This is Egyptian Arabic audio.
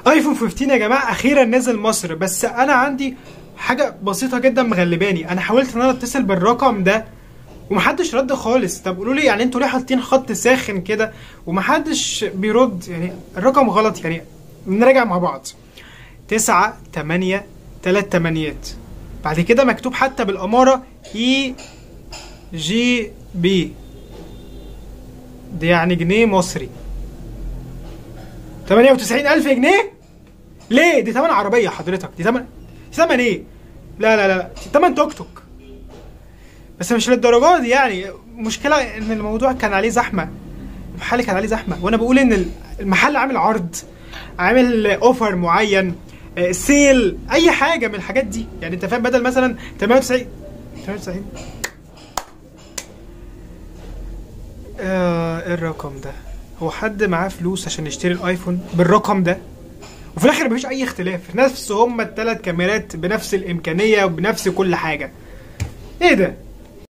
ايفون 15 يا جماعه اخيرا نزل مصر بس انا عندي حاجه بسيطه جدا مغلباني انا حاولت ان انا اتصل بالرقم ده ومحدش رد خالص طب قولوا لي يعني انتوا ليه حاطين خط ساخن كده ومحدش بيرد يعني الرقم غلط يعني نراجع مع بعض تسعة تمانية تلات تمانيات بعد كده مكتوب حتى بالأمارة اي جي بي دي يعني جنيه مصري تمانية وتسعين ألف جنيه ليه دي تمن عربية حضرتك دي تمن دي تمن ايه لا لا لا دي تمن توك توك بس مش للدرجه دي يعني المشكله ان الموضوع كان عليه زحمه المحل كان عليه زحمه وانا بقول ان المحل عامل عرض عامل اوفر معين آه، سيل اي حاجه من الحاجات دي يعني انت فاهم بدل مثلا 98 98 آه، ايه الرقم ده هو حد معاه فلوس عشان يشتري الايفون بالرقم ده وفي الاخر مفيش اي اختلاف نفس هم الثلاث كاميرات بنفس الامكانيه وبنفس كل حاجه ايه ده